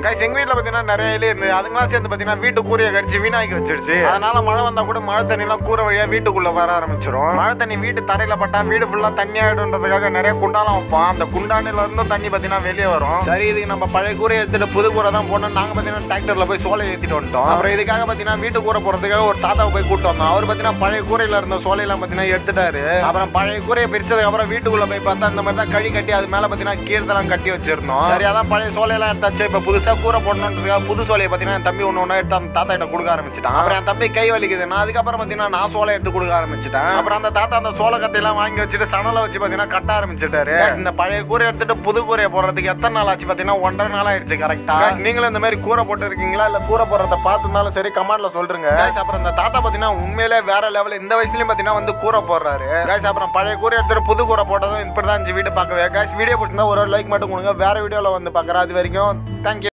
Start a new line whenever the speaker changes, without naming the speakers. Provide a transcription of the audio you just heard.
guys எங்க வீட்ல பாத்தீங்கன்னா நிறைய இலை இருந்து அதுங்களாம் சேர்ந்து பாத்தீங்கன்னா வீட்டு கூரையை கடிச்சு வீணாக்கி வச்சிருச்சு அதனால மழை வந்தா கூட மழை தண்ணி எல்லாம் கூரை வழியா வீட்டுக்குள்ள வர ஆரம்பிச்சிரும் மழை தண்ணி வீட்டு தரையில பட்டா வீடு ஃபுல்லா தண்ணி ஆயிடும்ன்றதுக்காக நிறைய குண்டாலாம் வைப்போம் அந்த குண்டானில இருந்தும் தண்ணி பாத்தீங்கன்னா வெளியே வரும் சரி இதுக்கு நம்ம பழைய கூரை எடுத்துட்டு புது கூரை தான் போனோம் நாங்க பாத்தீங்கன்னா டிராக்டர்ல போய் சோலை ஏத்திட்டு வந்துட்டோம் அப்புறம் இதுக்காக பாத்தீங்கன்னா வீட்டு கூரை போறதுக்காக ஒரு தாத்தாவை போய் கூட்டு வந்தோம் அவர் பாத்தீங்கன்னா பழைய கூரையில இருந்த சோலையெல்லாம் பாத்தீங்கன்னா எடுத்துட்டாரு அப்புறம் பழைய கூரையை பிரிச்சதுக்கு அப்புறம் வீட்டுக்குள்ள போய் பார்த்தா இந்த மாதிரி தான் கழி கட்டி அது மேல பாத்தீங்கன்னா கீழ்த்தெல்லாம் கட்டி வச்சிருந்தோம் சரி அதான் பழைய சோலையெல்லாம் எடுத்தாச்சு இப்ப புதுசா கூரை போடணுன்றதுக்காக புது சோலையை பாத்தீங்கன்னா என் தம்பி ஒண்ணு ஒண்ணா எடுத்து அந்த தாத்தா கிட்ட கொடுக்க ஆரம்பிச்சிட்டான் அப்புறம் என் தம்பி கை வலிக்குது நான் அதுக்கப்புறம் பாத்தீங்கன்னா நான் சோலை எடுத்து கொடுக்க ஆரம்பிச்சிட்டேன் அப்புறம் அந்த தாத்தா அந்த சோலை கத்தையெல்லாம் வாங்கி வச்சுட்டு சணலை வச்சு பாத்தீங்கன்னா கட்ட ஆரம்பிச்சிட்டாரு Guys, இந்த பழைய கூரை எடுத்துட்டு புது கூரையை போடுறதுக்கு எத்தனை நாள் ஆச்சு பாத்தீங்கன்னா ஒன்றரை நாள் ஆயிடுச்சு கரெக்டா நீங்களும் இந்த மாதிரி கூரை போட்டு இருக்கீங்களா இல்ல கூரை போடுறத பார்த்துருந்தாலும் சரி கமெண்ட்ல சொல்றீங்க Guys, அப்புறம் இந்த தாத்தா பாத்தீங்கன்னா உண்மையிலே வேற லெவல் இந்த வயசுலயும் பாத்தீங்கன்னா வந்து கூரை போடுறாரு Guys, அப்புறம் பழைய கூரை எடுத்துட்டு புது கூரை போட்டதும் இப்படிதான் இருந்துச்சு வீடு பார்க்கவே Guys, வீடியோ பிடிச்சிருந்தா ஒரு லைக் மட்டும் கொடுங்க வேற வீடியோல வந்து பார்க்கறேன் அது வரைக்கும் தேங்க்யூ